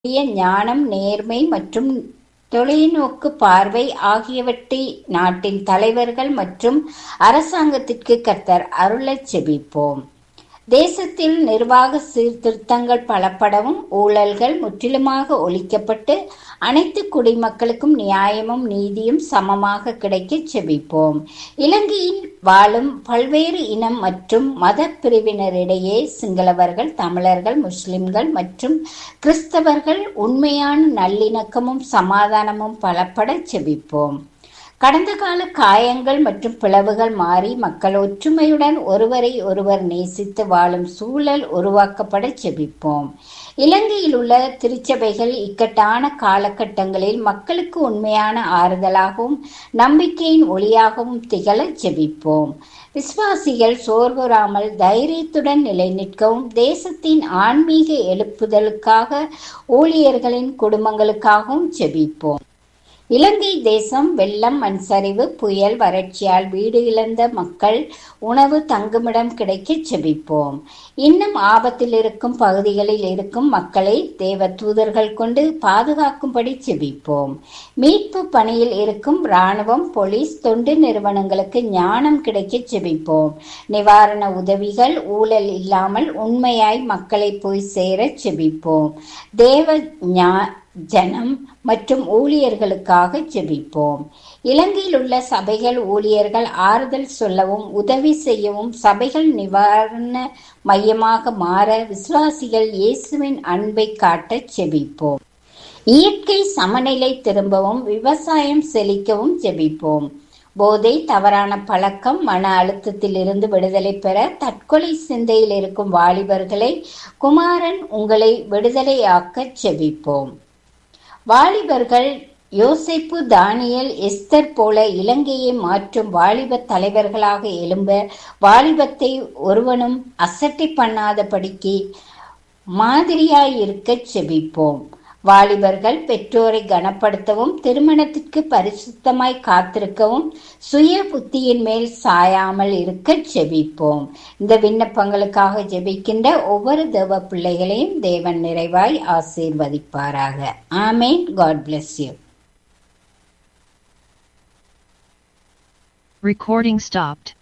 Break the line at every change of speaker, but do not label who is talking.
கூடிய ஞானம் நேர்மை மற்றும் தொலைநோக்கு பார்வை ஆகியவற்றை நாட்டின் தலைவர்கள் மற்றும் அரசாங்கத்திற்கு கர்த்தர் அருளச் செபிப்போம் தேசத்தில் நிர்வாக சீர்திருத்தங்கள் பலப்படவும் ஊழல்கள் முற்றிலுமாக ஒழிக்கப்பட்டு அனைத்து குடிமக்களுக்கும் நியாயமும் நீதியும் சமமாக கிடைக்க செபிப்போம் இலங்கையில் வாழும் பல்வேறு இனம் மற்றும் மத பிரிவினரிடையே சிங்களவர்கள் தமிழர்கள் முஸ்லிம்கள் மற்றும் கிறிஸ்தவர்கள் உண்மையான நல்லிணக்கமும் சமாதானமும் பலப்பட செபிப்போம் கடந்த கால காயங்கள் மற்றும் பிளவுகள் மாறி மக்கள் ஒற்றுமையுடன் ஒருவரை ஒருவர் நேசித்து வாழும் சூழல் உருவாக்கப்பட செபிப்போம் இலங்கையில் உள்ள திருச்சபைகள் இக்கட்டான காலகட்டங்களில் மக்களுக்கு உண்மையான ஆறுதலாகவும் நம்பிக்கையின் ஒளியாகவும் திகழ செபிப்போம் விசுவாசிகள் சோர்வுறாமல் தைரியத்துடன் நிலைநிற்கவும் தேசத்தின் ஆன்மீக எழுப்புதலுக்காக ஊழியர்களின் குடும்பங்களுக்காகவும் செபிப்போம் இலங்கை தேசம் வெள்ளம் மண் சரிவு புயல் வறட்சியால் வீடு இழந்த மக்கள் உணவு தங்குமிடம் கிடைக்க செபிப்போம் இன்னும் ஆபத்தில் இருக்கும் பகுதிகளில் இருக்கும் மக்களை தேவ தூதர்கள் கொண்டு பாதுகாக்கும்படி செபிப்போம் மீட்பு பணியில் இருக்கும் இராணுவம் போலீஸ் தொண்டு நிறுவனங்களுக்கு ஞானம் கிடைக்க செபிப்போம் நிவாரண உதவிகள் ஊழல் இல்லாமல் உண்மையாய் மக்களை போய் சேர செபிப்போம் தேவ ஞா ஜனம் மற்றும் ஊழியர்களுக்காக ஜெபிப்போம் இலங்கையில் உள்ள சபைகள் ஊழியர்கள் ஆறுதல் சொல்லவும் உதவி செய்யவும் சபைகள் நிவாரண மையமாக மாற விசுவாசிகள் இயேசுவின் அன்பை காட்ட செபிப்போம் இயற்கை சமநிலை திரும்பவும் விவசாயம் செழிக்கவும் ஜெபிப்போம் போதை தவறான பழக்கம் மன அழுத்தத்தில் இருந்து விடுதலை பெற தற்கொலை சிந்தையில் இருக்கும் வாலிபர்களை குமாரன் உங்களை விடுதலையாக்க செபிப்போம் வாலிபர்கள் யோசிப்பு தானியல் எஸ்தர் போல இலங்கையை மாற்றும் வாலிப தலைவர்களாக எழும்ப வாலிபத்தை ஒருவனும் அசட்டை பண்ணாதபடிக்கு மாதிரியாயிருக்க செபிப்போம் வாலிபர்கள் பெற்றோரை கனப்படுத்தவும் திருமணத்திற்கு பரிசுத்தமாய் காத்திருக்கவும் சுய புத்தியின் மேல் சாயாமல் இருக்க ஜெபிப்போம் இந்த விண்ணப்பங்களுக்காக ஜெபிக்கின்ற ஒவ்வொரு தேவ பிள்ளைகளையும் தேவன் நிறைவாய் ஆசீர்வதிப்பாராக ஆமேன் God bless you
Recording stopped.